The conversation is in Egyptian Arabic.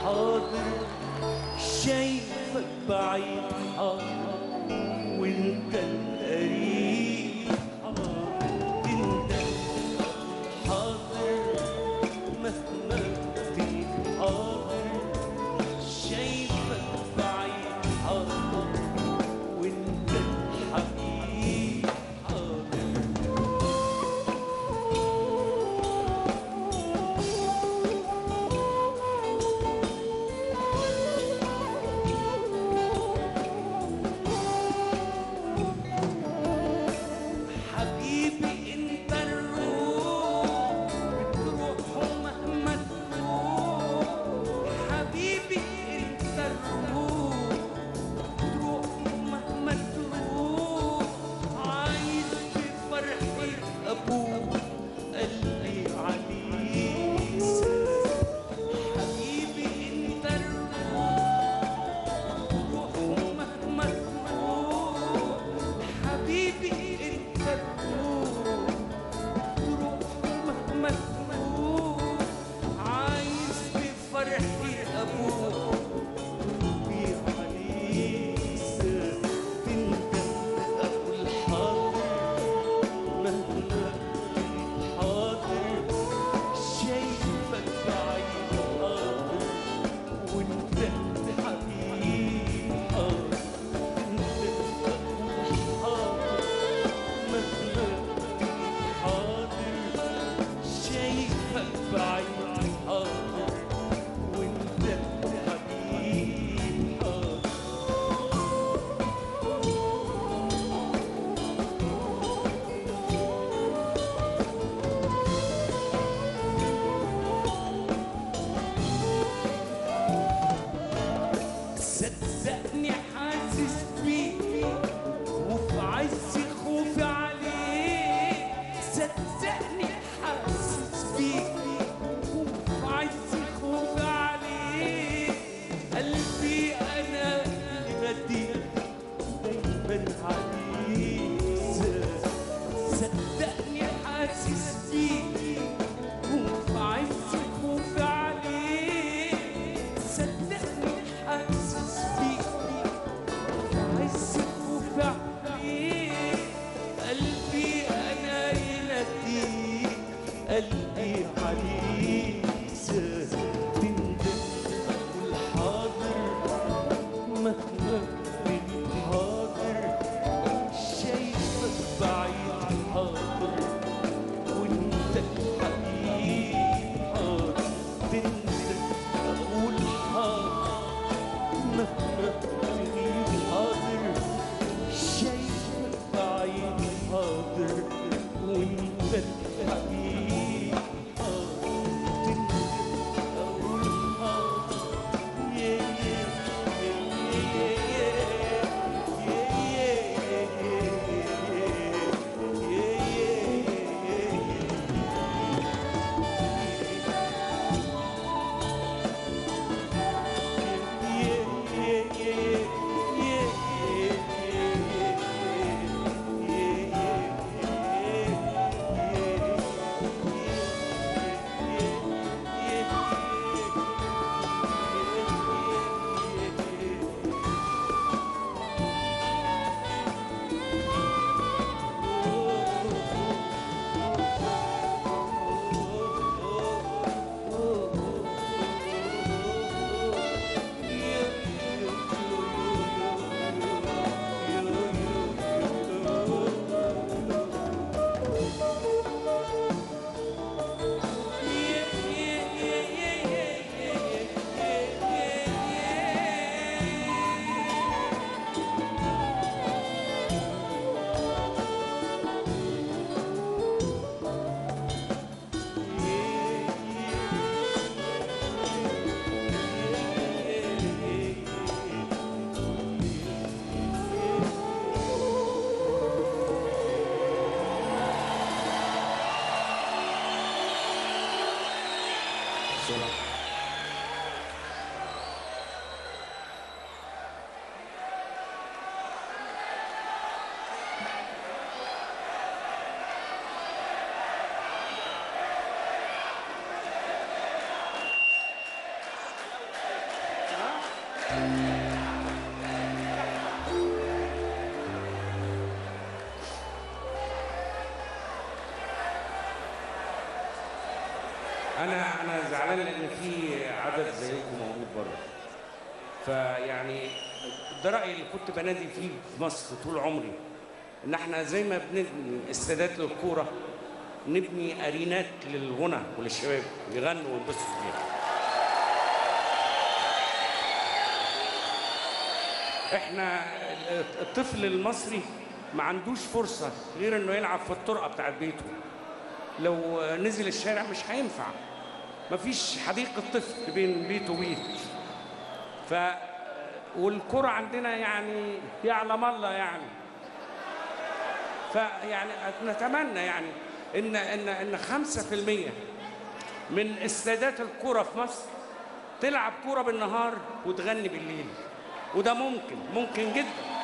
حاضر شايفك بعيد حاضر وانت القريب حاضر انت حاضر مهما تيجي حاضر شايفك بعيد حاضر وانت الحبيب حاضر حبيبي انت الروح بتروح مهما تروح حبيبي انت الروح تروح مهما تروح عايز بفرحي ابوك قلبي عليك حبيبي انت الروح تروح مهما تروح حبيبي انت الروح تروح مهما تروح عايز بفرحي ابوك قلبي عليك تندم اقول حاضر مهما حاضر شايفك بعيد حاضر وانت حبيبي حاضر انت اقول حاضر مهما حاضر شايفك بعيد حاضر وانت حبيبي حاضر صدقني حاسس بيك وفي عز خوفي عليك صدقني حاسس بيك وفي عز خوفي عليك قلبي انا يناديك دايما عليك صدقني حاسس بيك وفي عز خوفي عليك صدقني حاسس بيك عايز خوفي عليك قلبي انا يناديك قلبي عليك تندم اقول حاضر مهما كنت حاضر شايفك بعيد حاضر وانت الحبيب حاضر تندم اقول حاضر مهما تغيب حاضر شايفك بعيد حاضر وانت الحبيب حاضر تندم اقول حاضر يا يا يا يا يا يا يا يا انا انا زعلان لان في عدد زيكم موجود بره فيعني ده رايي اللي كنت بنادي فيه في مصر طول عمري ان احنا زي ما بنبني استادات للكوره نبني ارينات للغنى وللشباب يغنوا وينبسطوا فيها احنا الطفل المصري ما عندوش فرصه غير انه يلعب في الطرقه بتاعت بيته لو نزل الشارع مش هينفع مفيش حديقة طفل بين بيت وبيت ف والكرة عندنا يعني يعلم الله يعني فيعني نتمنى يعني ان ان ان 5% من استادات الكرة في مصر تلعب كرة بالنهار وتغني بالليل وده ممكن ممكن جدا